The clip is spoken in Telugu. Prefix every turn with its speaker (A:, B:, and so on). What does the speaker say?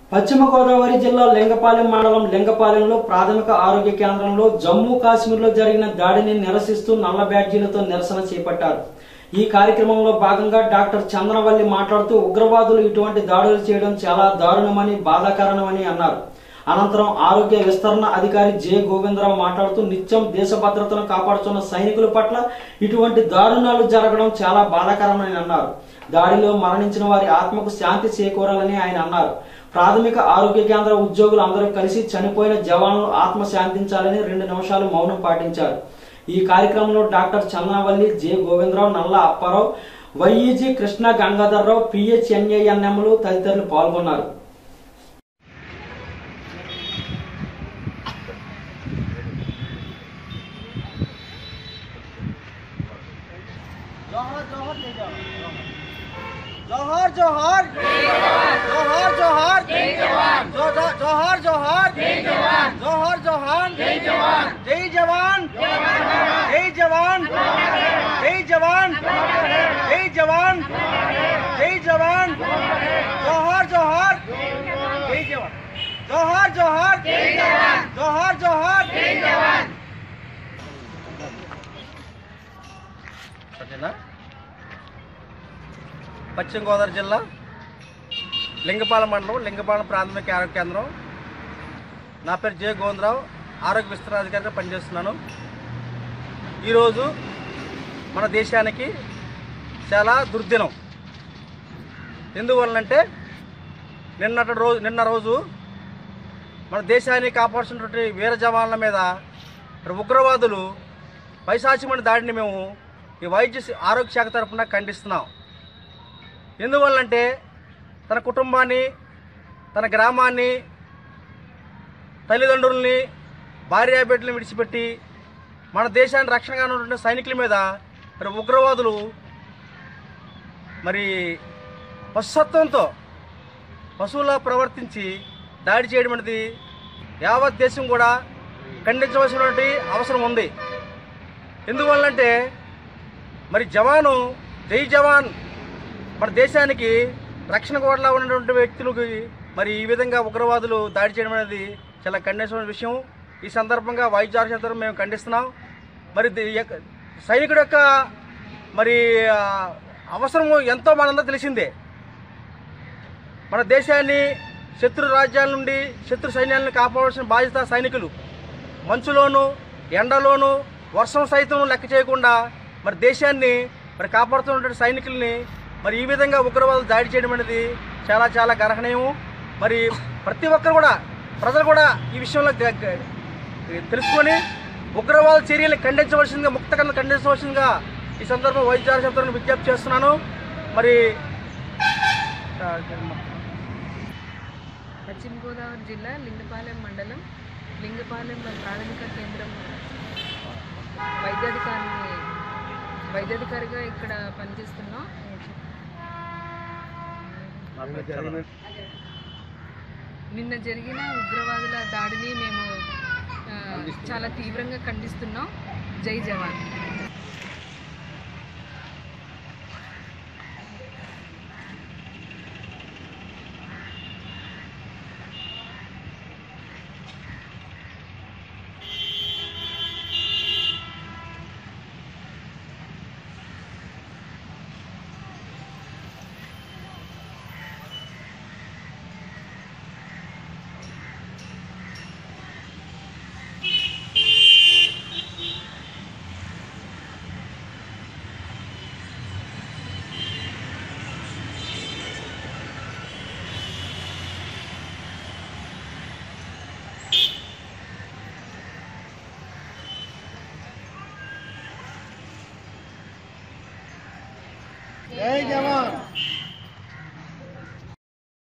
A: పశ్చిమ గోదావరి జిల్లా లింగపాలెం మండలం లింగపాలెంలో ప్రాథమిక ఆరోగ్య కేంద్రంలో జమ్మూ కాశ్మీర్లో జరిగిన దాడిని నిరసిస్తూ నల్ల బ్యాడ్జీలతో నిరసన చేపట్టారు ఈ కార్యక్రమంలో భాగంగా డాక్టర్ చంద్రవల్లి మాట్లాడుతూ ఉగ్రవాదులు ఇటువంటి దాడులు చేయడం చాలా దారుణమని బాధాకరణమని అన్నారు అనంతరం ఆరోగ్య విస్తరణ అధికారి జె గోవిందరావు మాట్లాడుతూ నిత్యం దేశ భద్రతను కాపాడుతున్న సైనికుల పట్ల ఇటువంటి దారుణాలు జరగడం చాలా బాధాకరమని అన్నారు దాడిలో మరణించిన వారి ఆత్మకు శాంతి చేకూరాలని ఆయన అన్నారు ప్రాథమిక ఆరోగ్య కేంద్ర ఉద్యోగులు అందరూ కలిసి చనిపోయిన జవాన్లు ఆత్మ శాంతించాలని రెండు నిమిషాలు మౌనం పాటించారు ఈ కార్యక్రమంలో డాక్టర్ చందనవల్లి జె గోవిందరావు నల్ల అప్పారావు వైఈజీ కృష్ణ గంగాధర్రావు పిహెచ్ఎన్ఏఎన్ఎంలు తదితరులు పాల్గొన్నారు
B: जोहर जोहर जोहर जोहर जो- जो- जोहर जोहर जोहर जोहर जय जवान जय जवान जय जवान जय जवान जय जवान जोहर जोहर जय जवान जोहर जोहर जोहर जोहर సరేనా పశ్చిమ గోదావరి జిల్లా లింగపాలెం మండలం లింగపాలెం ప్రాథమిక ఆరోగ్య కేంద్రం నా పేరు జే గోవిందరావు ఆరోగ్య విస్తరాధికారిగా పనిచేస్తున్నాను ఈరోజు మన దేశానికి చాలా దుర్దినం ఎందువలనంటే నిన్నటి రోజు నిన్న రోజు మన దేశాన్ని కాపాడుతున్నటువంటి వీర జవాన్ల మీద మరి ఉగ్రవాదులు పైశాచిమైన దాడిని మేము ఈ వైద్య శ- ఆరోగ్య శాఖ తరఫున ఖండిస్తున్నాం ఎందువల్లంటే తన కుటుంబాన్ని తన గ్రామాన్ని తల్లిదండ్రుల్ని భార్యాబిడ్డలను విడిచిపెట్టి మన దేశాన్ని రక్షణగా ఉన్నటువంటి సైనికుల మీద మరి ఉగ్రవాదులు మరి పశుత్వంతో పశువులా ప్రవర్తించి దాడి చేయడం అనేది యావత్ దేశం కూడా ఖండించవలసినటువంటి అవసరం ఉంది ఎందువల్లంటే మరి జవాను జై జవాన్ మన దేశానికి రక్షణ కోటలా ఉన్నటువంటి వ్యక్తులకి మరి ఈ విధంగా ఉగ్రవాదులు దాడి చేయడం అనేది చాలా ఖండించమైన విషయం ఈ సందర్భంగా వైద్య ఆరోగ్య శాఖ మేము ఖండిస్తున్నాం మరి ది- యొక్క- సైనికుడు యొక్క మరి ఆ, అవసరము ఎంతో మనందరూ తెలిసిందే మన దేశాన్ని శత్రు రాజ్యాల నుండి శత్రు సైన్యాలను కాపాడాల్సిన బాధ్యత సైనికులు మంచులోను ఎండలోను వర్షం సైతం లెక్క చేయకుండా మరి దేశాన్ని మరి కాపాడుతున్నటువంటి సైనికుల్ని మరి ఈ విధంగా ఉగ్రవాదులు దాడి చేయడం అనేది చాలా చాలా గర్హనీయం మరి ప్రతి ఒక్కరు కూడా ప్రజలు కూడా ఈ విషయంలో గ- గ- తెలుసుకొని ఉగ్రవాద చర్యలు ఖండించవలసిందిగా ముక్తకరణ ఖండించవలసిందిగా ఈ సందర్భం వైద్య ఆరోగ్య విజ్ఞప్తి చేస్తున్నాను మరి ఆ,
C: పశ్చిమ గోదావరి జిల్లా లింగపాలెం మండలం లింగపాలెం ప్రాథమిక కేంద్రం వైద్యాధికారిని వైద్యాధికారిగా ఇక్కడ పనిచేస్తున్నాం నిన్న జరిగిన ఉగ్రవాదుల దాడిని మేము ఆ, చాలా తీవ్రంగా ఖండిస్తున్నాం జై జవాన్
B: జై జవాన్